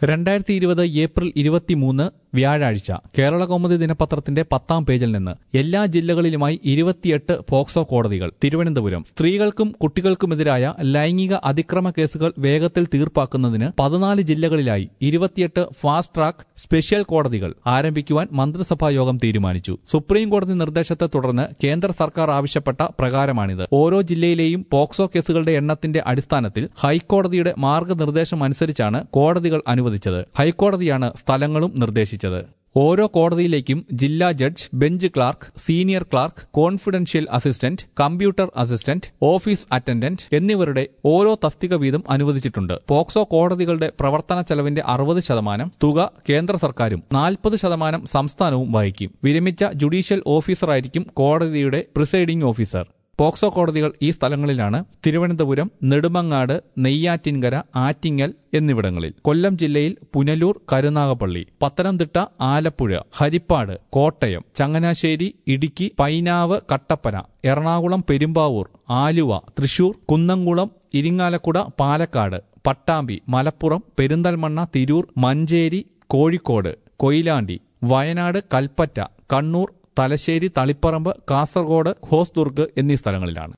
രണ്ടായിരത്തി ഇരുപത് ഏപ്രിൽ ഇരുപത്തിമൂന്ന് വ്യാഴാഴ്ച കേരള കൗമുദി ദിനപത്രത്തിന്റെ പത്താം പേജിൽ നിന്ന് എല്ലാ ജില്ലകളിലുമായി ഇരുപത്തിയെട്ട് പോക്സോ കോടതികൾ തിരുവനന്തപുരം സ്ത്രീകൾക്കും കുട്ടികൾക്കുമെതിരായ ലൈംഗിക അതിക്രമ കേസുകൾ വേഗത്തിൽ തീർപ്പാക്കുന്നതിന് പതിനാല് ജില്ലകളിലായി ഇരുപത്തിയെട്ട് ഫാസ്റ്റ് ട്രാക്ക് സ്പെഷ്യൽ കോടതികൾ ആരംഭിക്കുവാൻ മന്ത്രിസഭാ യോഗം തീരുമാനിച്ചു സുപ്രീം കോടതി നിർദ്ദേശത്തെ തുടർന്ന് കേന്ദ്ര സർക്കാർ ആവശ്യപ്പെട്ട പ്രകാരമാണിത് ഓരോ ജില്ലയിലെയും പോക്സോ കേസുകളുടെ എണ്ണത്തിന്റെ അടിസ്ഥാനത്തിൽ ഹൈക്കോടതിയുടെ മാർഗനിർദ്ദേശം അനുസരിച്ചാണ് കോടതികൾ അനുവദിച്ചത് ഹൈക്കോടതിയാണ് സ്ഥലങ്ങളും നിർദ്ദേശിച്ചത് ഓരോ കോടതിയിലേക്കും ജില്ലാ judge bench clerk senior clerk confidential assistant computer assistant office attendant എന്നിവരുടെ ഓരോ തസ്തിക വീതം അനുവദിച്ചിട്ടുണ്ട് പോക്സോ കോടതികളുടെ പ്രവർത്തന ചെലവിന്റെ അറുപത് ശതമാനം തുക കേന്ദ്ര സർക്കാരും നാൽപ്പത് ശതമാനം സംസ്ഥാനവും വഹിക്കും വിരമിച്ച ജുഡീഷ്യൽ ഓഫീസറായിരിക്കും കോടതിയുടെ പ്രിസൈഡിംഗ് ഓഫീസർ പോക്സോ കോടതികൾ ഈ സ്ഥലങ്ങളിലാണ് തിരുവനന്തപുരം നെടുമങ്ങാട് നെയ്യാറ്റിൻകര ആറ്റിങ്ങൽ എന്നിവിടങ്ങളിൽ കൊല്ലം ജില്ലയിൽ പുനലൂർ കരുനാഗപ്പള്ളി പത്തനംതിട്ട ആലപ്പുഴ ഹരിപ്പാട് കോട്ടയം ചങ്ങനാശ്ശേരി ഇടുക്കി പൈനാവ് കട്ടപ്പന എറണാകുളം പെരുമ്പാവൂർ ആലുവ തൃശൂർ കുന്നംകുളം ഇരിങ്ങാലക്കുട പാലക്കാട് പട്ടാമ്പി മലപ്പുറം പെരിന്തൽമണ്ണ തിരൂർ മഞ്ചേരി കോഴിക്കോട് കൊയിലാണ്ടി വയനാട് കൽപ്പറ്റ കണ്ണൂർ തലശ്ശേരി തളിപ്പറമ്പ് കാസർഗോഡ് ഹോസ്ദുർഗ് എന്നീ സ്ഥലങ്ങളിലാണ്